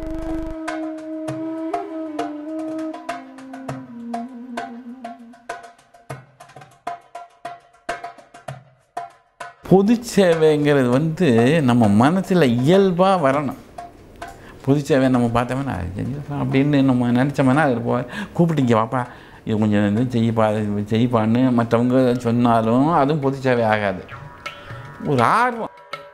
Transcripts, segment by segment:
பொது சேவைங்கிறது வந்து நம்ம மனசில் இயல்பாக வரணும் பொது சேவை நம்ம பார்த்தோம்னா அது செஞ்சிருக்கலாம் அப்படின்னு நம்ம நினச்சோம்னா அது போ கூப்பிட்டு இங்கே வாப்பா இது கொஞ்சம் இது செய்யப்பா இது செய்யப்பான்னு மற்றவங்க சொன்னாலும் அதுவும் பொது சேவை ஆகாது ஒரு ஆர்வம்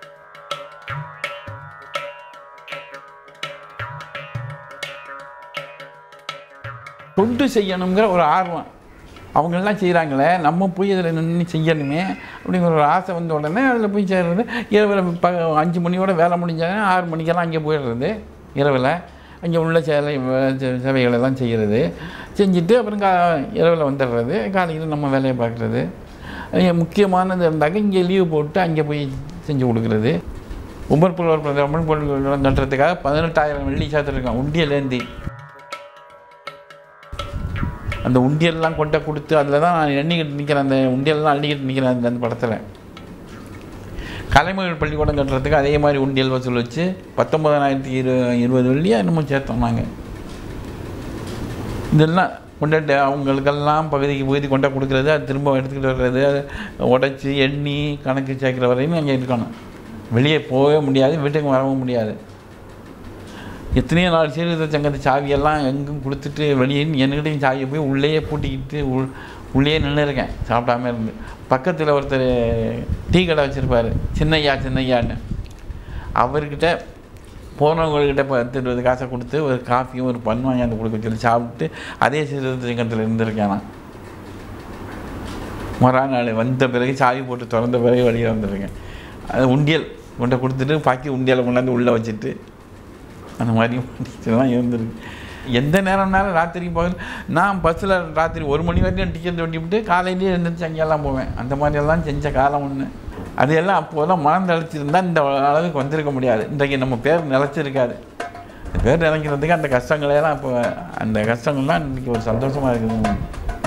தொண்டு செய்யணுங்கிற ஒரு ஆர்வம் அவங்கெல்லாம் செய்கிறாங்களே நம்ம போய் அதில் நின்று செய்யணுமே அப்படிங்கிற ஒரு ஆசை வந்த உடனே அதில் போய் சேர்றது இரவில் ப அஞ்சு மணியோட வேலை முடிஞ்சாலும் ஆறு மணிக்கெல்லாம் அங்கே போயிடுறது இரவில் அங்கே உள்ள சேலை சே- சேவைகளெல்லாம் செய்கிறது செஞ்சுட்டு அப்புறம் கா இரவில் வந்துடுறது காலையில் நம்ம வேலையை பார்க்குறது முக்கியமானது இருந்தாக்க இங்கே லீவு போட்டு அங்கே போய் செஞ்சு கொடுக்குறது உமர் புலவர் பிரதமர் பொருள் நட்டுறதுக்காக பதினெட்டாயிரம் வெள்ளி சேர்த்துருக்கான் உண்டியலேந்தி அந்த உண்டியல்லாம் கொண்டை கொடுத்து அதில் தான் நான் எண்ணிக்கிட்டு நிற்கிறேன் அந்த உண்டியல்லாம் அள்ளிக்கிட்டு நிற்கிறேன் அந்த அந்த படத்தில் கலைமகள் பள்ளிக்கூடம் கட்டுறதுக்கு அதே மாதிரி உண்டியல் வசூல் வச்சு பத்தொம்பதாயிரத்தி இரு இருபது வெள்ளியா என்னமோ சேர்த்தோம் நாங்கள் இதெல்லாம் கொண்டாட்டு அவங்களுக்கெல்லாம் பகுதிக்கு பகுதி கொண்டா கொடுக்குறது அது திரும்ப எடுத்துக்கிட்டு வர்றது அதை உடைச்சி எண்ணி கணக்கு சேர்க்குற வரையும் அங்கே இருக்கணும் வெளியே போகவே முடியாது வீட்டுக்கு வரவும் முடியாது எத்தனையோ நாள் சீர்திருத்த சங்கத்து சாவியெல்லாம் எங்கும் கொடுத்துட்டு வெளியே என்கிட்டையும் சாவியை போய் உள்ளேயே பூட்டிக்கிட்டு உள் உள்ளே நின்று இருக்கேன் சாப்பிடாம இருந்து பக்கத்தில் ஒருத்தர் டீ கடை வச்சுருப்பார் சின்னையா சின்னையான்னு அவர்கிட்ட போனவங்கக்கிட்ட பத்து இருபது காசை கொடுத்து ஒரு காஃபியும் ஒரு பன் வாங்கியாந்து கொடுக்க சொல்லி சாப்பிட்டு அதே சீர்திருத்த சங்கத்தில் இருந்திருக்கேன் நான் மறுநாள் வந்த பிறகு சாவி போட்டு திறந்த பிறகு வெளியே வந்திருக்கேன் அது உண்டியல் கொண்ட கொடுத்துட்டு பாக்கி உண்டியலை கொண்டாந்து உள்ளே வச்சுட்டு அந்த மாதிரியும் பண்ணிட்டுலாம் இருந்திருக்கு எந்த நேரம்னாலும் ராத்திரி போக நான் பஸ்ஸில் ராத்திரி ஒரு மணி வரைக்கும் டிக்கெட் வெட்டிவிட்டு காலையிலேயே எழுந்திரிச்சு அங்கெல்லாம் போவேன் அந்த மாதிரியெல்லாம் செஞ்ச காலம் ஒன்று அதையெல்லாம் அப்போதெல்லாம் மனம் நிலச்சிருந்தா இந்த அளவுக்கு வந்திருக்க முடியாது இன்றைக்கு நம்ம பேர் நிலச்சிருக்காது இந்த பேர் நினைக்கிறதுக்கு அந்த கஷ்டங்களையெல்லாம் இப்போ அந்த கஷ்டங்கள்லாம் இன்றைக்கி ஒரு சந்தோஷமாக இருக்குது